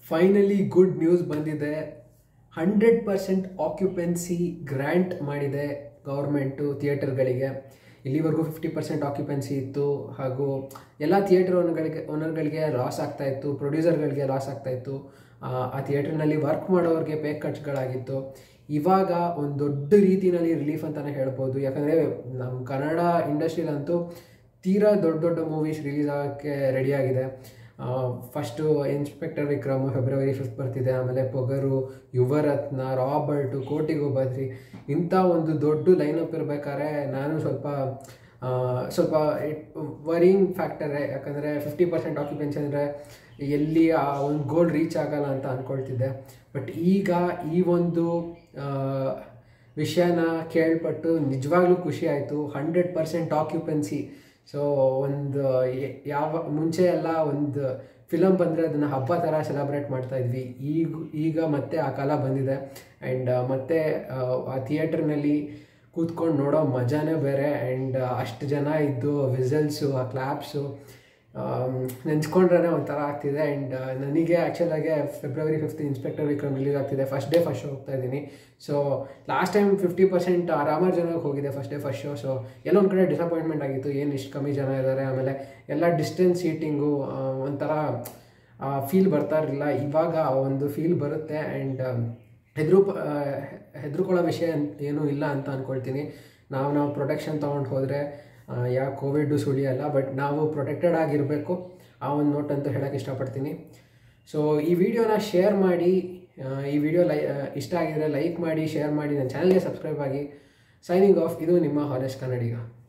finally good news ಬಂದಿದೆ hundred percent occupancy grant ಮಾಡಿದೆ government ಥಿಯೇಟರ್ಗಳಿಗೆ ಇಲ್ಲಿವರೆಗೂ ಫಿಫ್ಟಿ ಪರ್ಸೆಂಟ್ ಆಕ್ಯುಪೆನ್ಸಿ ಇತ್ತು ಹಾಗೂ ಎಲ್ಲ ಥಿಯೇಟರ್ ಓನರ್ಗಳಿಗೆ ಓನರ್ಗಳಿಗೆ ಲಾಸ್ ಆಗ್ತಾ ಇತ್ತು ಪ್ರೊಡ್ಯೂಸರ್ಗಳಿಗೆ ಲಾಸ್ ಆಗ್ತಾ ಇತ್ತು ಆ, ಆ ಥಿಯೇಟರ್ನಲ್ಲಿ ವರ್ಕ್ ಮಾಡೋರಿಗೆ ಪೇ ಕಟ್ಸ್ಗಳಾಗಿತ್ತು ಇವಾಗ ಒಂದು ದೊಡ್ಡ ರೀತಿಯಲ್ಲಿ ರಿಲೀಫ್ ಅಂತಲೇ ಹೇಳ್ಬೋದು ಯಾಕಂದರೆ ನಮ್ಮ ಕನ್ನಡ ಇಂಡಸ್ಟ್ರಿಲಂತೂ ತೀರಾ ದೊಡ್ಡ ದೊಡ್ಡ ಮೂವೀಸ್ ರಿಲೀಸ್ ಆಗೋಕ್ಕೆ ರೆಡಿಯಾಗಿದೆ first inspector Vikram February fifth ಬರ್ತಿದೆ ಆಮೇಲೆ ಪೊಗರು ಯುವರತ್ನ ರಾಬರ್ಟು ಕೋಟಿಗೂ ಬದ್ರಿ ಇಂಥ ಒಂದು ದೊಡ್ಡ ಲೈನಪ್ ಇರಬೇಕಾದ್ರೆ ನಾನು ಸ್ವಲ್ಪ ಆ, ಸ್ವಲ್ಪ ವರಿಂಗ್ ಫ್ಯಾಕ್ಟರೇ ಯಾಕಂದರೆ ಫಿಫ್ಟಿ ಪರ್ಸೆಂಟ್ ಆಕ್ಯುಪೆನ್ಸಿ ಅಂದರೆ ಎಲ್ಲಿ ಆ ಒಂದು ಗೋಲ್ ರೀಚ್ ಆಗಲ್ಲ ಅಂತ ಅಂದ್ಕೊಳ್ತಿದ್ದೆ ಬಟ್ ಈಗ ಈ ಒಂದು ಆ, ವಿಷಯನ ಕೇಳ್ಪಟ್ಟು ನಿಜವಾಗ್ಲೂ ಖುಷಿ ಆಯಿತು ಹಂಡ್ರೆಡ್ ಪರ್ಸೆಂಟ್ ಆಕ್ಯುಪೆನ್ಸಿ ಸೊ ಒಂದು ಯ- ಯಾವ ಮುಂಚೆ ಎಲ್ಲ ಒಂದು ಫಿಲಮ್ ಬಂದರೆ ಅದನ್ನು ಹಬ್ಬ ಥರ ಸೆಲೆಬ್ರೇಟ್ ಮಾಡ್ತಾ ಇದ್ವಿ ಈಗ ಈಗ ಮತ್ತೆ ಆ ಕಾಲ ಬಂದಿದೆ ಆ್ಯಂಡ್ ಮತ್ತೆ ಆ, ಆ ಥಿಯೇಟರ್ನಲ್ಲಿ ಕೂತ್ಕೊಂಡು ನೋಡೋ ಮಜಾನೇ ಬೇರೆ ಆ್ಯಂಡ್ ಅಷ್ಟು ಜನ ಇದ್ದು ವಿಸಲ್ಸು ಆ ಕ್ಲಾಪ್ಸು ನೆನ್ಸ್ಕೊಂಡ್ರೆ ಒಂಥರ ಆಗ್ತಿದೆ ಆ್ಯಂಡ್ ನನಗೆ ಆ್ಯಕ್ಚುಲಾಗೆ February fifth inspector Vikram release ಆಗ್ತಿದೆ ಫಸ್ಟ್ ಡೇ ಫಸ್ಟ್ ಶೋ ಹೋಗ್ತಾ ಇದ್ದೀನಿ so last time fifty percent ಆರಾಮಾರು ಜನಕ್ಕೆ ಹೋಗಿದೆ first day first show so ಎಲ್ಲೊಂದು ಕಡೆ ಡಿಸಪಾಯಿಂಟ್ಮೆಂಟ್ ಆಗಿತ್ತು ಏನು ಇಷ್ಟು ಕಮ್ಮಿ ಜನ ಇದ್ದಾರೆ ಆಮೇಲೆ ಎಲ್ಲ ಡಿಸ್ಟೆನ್ಸ್ ಸೀಟಿಂಗು ಒಂಥರ ಫೀಲ್ ಬರ್ತಾ ಇರಲಿಲ್ಲ ಇವಾಗ ಆ ಒಂದು ಫೀಲ್ ಬರುತ್ತೆ ಆ್ಯಂಡ್ ಹೆದರು ಹೆದರ್ಕೊಳ್ಳೋ ವಿಷಯ ಏನೂ ಇಲ್ಲ ಅಂತ ಅಂದ್ಕೊಳ್ತೀನಿ ನಾವು ನಾವು ಪ್ರೊಟೆಕ್ಷನ್ ತೊಗೊಂಡು ಹೋದರೆ ಯಾ ಕೋವಿಡು ಸುಳಿಯಲ್ಲ ಬಟ್ ನಾವು ಪ್ರೊಟೆಕ್ಟೆಡ್ ಆಗಿರಬೇಕು ಆ ಒಂದು ನೋಟ್ ಅಂತೂ ಹೇಳೋಕ್ಕೆ ಇಷ್ಟಪಡ್ತೀನಿ ಸೊ ಈ ವಿಡಿಯೋನ ಶೇರ್ ಮಾಡಿ ಆ, ಈ ವಿಡಿಯೋ ಲೈ ಆ, ಇಷ್ಟ ಆಗಿದರೆ ಲೈಕ್ ಮಾಡಿ ಶೇರ್ ಮಾಡಿ ನನ್ನ ಚಾನಲ್ಗೆ ಸಬ್ಸ್ಕ್ರೈಬ್ ಆಗಿ ಸೈನಿಂಗ್ ಆಫ್ ಇದು ನಿಮ್ಮ ಹಾನೆಸ್ಟ್ ಕನ್ನಡಿಗ